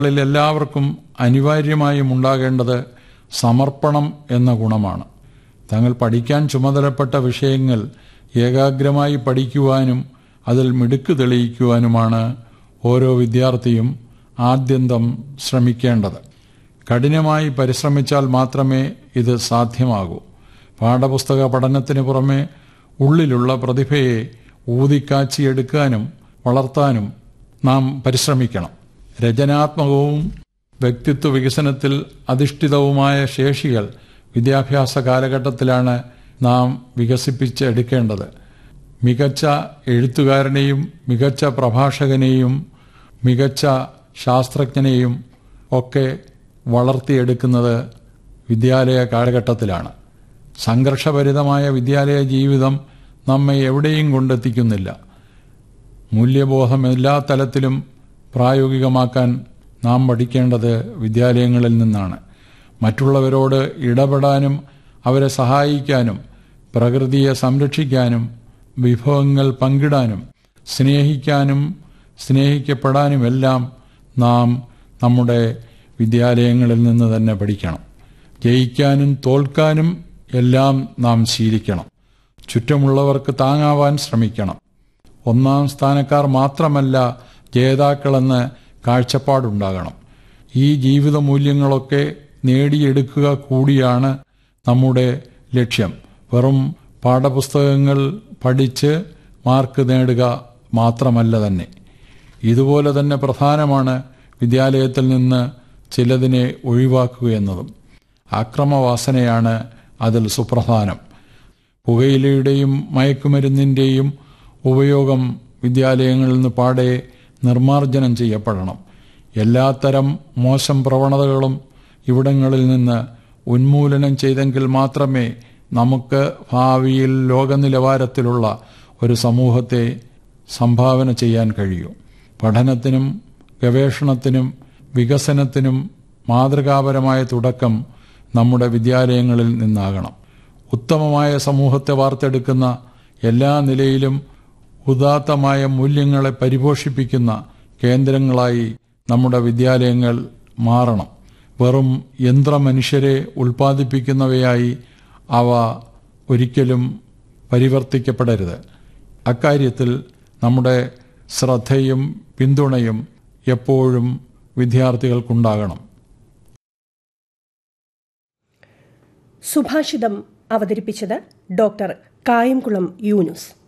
ളിൽ എല്ലാവർക്കും അനിവാര്യമായും ഉണ്ടാകേണ്ടത് സമർപ്പണം എന്ന ഗുണമാണ് തങ്ങൾ പഠിക്കാൻ ചുമതലപ്പെട്ട വിഷയങ്ങൾ ഏകാഗ്രമായി പഠിക്കുവാനും അതിൽ മിടുക്ക് തെളിയിക്കുവാനുമാണ് ഓരോ വിദ്യാർത്ഥിയും ആദ്യന്തം ശ്രമിക്കേണ്ടത് കഠിനമായി പരിശ്രമിച്ചാൽ മാത്രമേ ഇത് സാധ്യമാകൂ പാഠപുസ്തക പഠനത്തിന് പുറമെ ഉള്ളിലുള്ള പ്രതിഭയെ ഊതിക്കാച്ചിയെടുക്കാനും വളർത്താനും നാം പരിശ്രമിക്കണം രചനാത്മകവും വ്യക്തിത്വ വികസനത്തിൽ അധിഷ്ഠിതവുമായ ശേഷികൾ വിദ്യാഭ്യാസ കാലഘട്ടത്തിലാണ് നാം വികസിപ്പിച്ചെടുക്കേണ്ടത് മികച്ച എഴുത്തുകാരനെയും മികച്ച പ്രഭാഷകനെയും മികച്ച ശാസ്ത്രജ്ഞനെയും ഒക്കെ വളർത്തിയെടുക്കുന്നത് വിദ്യാലയ കാലഘട്ടത്തിലാണ് സംഘർഷഭരിതമായ വിദ്യാലയ ജീവിതം നമ്മെ എവിടെയും കൊണ്ടെത്തിക്കുന്നില്ല മൂല്യബോധം എല്ലാ തലത്തിലും പ്രായോഗികമാക്കാൻ നാം പഠിക്കേണ്ടത് വിദ്യാലയങ്ങളിൽ നിന്നാണ് മറ്റുള്ളവരോട് ഇടപെടാനും അവരെ സഹായിക്കാനും പ്രകൃതിയെ സംരക്ഷിക്കാനും വിഭവങ്ങൾ പങ്കിടാനും സ്നേഹിക്കാനും സ്നേഹിക്കപ്പെടാനുമെല്ലാം നാം നമ്മുടെ വിദ്യാലയങ്ങളിൽ നിന്ന് തന്നെ പഠിക്കണം ജയിക്കാനും തോൽക്കാനും എല്ലാം നാം ശീലിക്കണം ചുറ്റുമുള്ളവർക്ക് താങ്ങാവാൻ ശ്രമിക്കണം ഒന്നാം സ്ഥാനക്കാർ മാത്രമല്ല ജേതാക്കളെന്ന് കാഴ്ചപ്പാടുണ്ടാകണം ഈ ജീവിത മൂല്യങ്ങളൊക്കെ നേടിയെടുക്കുക കൂടിയാണ് നമ്മുടെ ലക്ഷ്യം വെറും പാഠപുസ്തകങ്ങൾ പഠിച്ച് മാർക്ക് നേടുക മാത്രമല്ല തന്നെ ഇതുപോലെ തന്നെ പ്രധാനമാണ് വിദ്യാലയത്തിൽ നിന്ന് ചിലതിനെ ഒഴിവാക്കുക എന്നതും ആക്രമവാസനയാണ് അതിൽ സുപ്രധാനം പുകയിലയുടെയും മയക്കുമരുന്നിൻ്റെയും ഉപയോഗം വിദ്യാലയങ്ങളിൽ നിന്ന് പാടെ നിർമ്മാർജ്ജനം ചെയ്യപ്പെടണം എല്ലാത്തരം മോശം പ്രവണതകളും ഇവിടങ്ങളിൽ നിന്ന് ഉന്മൂലനം ചെയ്തെങ്കിൽ മാത്രമേ നമുക്ക് ഭാവിയിൽ ലോകനിലവാരത്തിലുള്ള ഒരു സമൂഹത്തെ സംഭാവന ചെയ്യാൻ കഴിയൂ പഠനത്തിനും ഗവേഷണത്തിനും വികസനത്തിനും മാതൃകാപരമായ തുടക്കം നമ്മുടെ വിദ്യാലയങ്ങളിൽ നിന്നാകണം ഉത്തമമായ സമൂഹത്തെ വാർത്തെടുക്കുന്ന എല്ലാ നിലയിലും ഉദാത്തമായ മൂല്യങ്ങളെ പരിപോഷിപ്പിക്കുന്ന കേന്ദ്രങ്ങളായി നമ്മുടെ വിദ്യാലയങ്ങൾ മാറണം വെറും യന്ത്രമനുഷ്യരെ ഉൽപ്പാദിപ്പിക്കുന്നവയായി അവ ഒരിക്കലും പരിവർത്തിക്കപ്പെടരുത് അക്കാര്യത്തിൽ നമ്മുടെ ശ്രദ്ധയും പിന്തുണയും എപ്പോഴും വിദ്യാർത്ഥികൾക്കുണ്ടാകണം സുഭാഷിതം അവതരിപ്പിച്ചത് ഡോക്ടർ കായംകുളം യൂനുസ്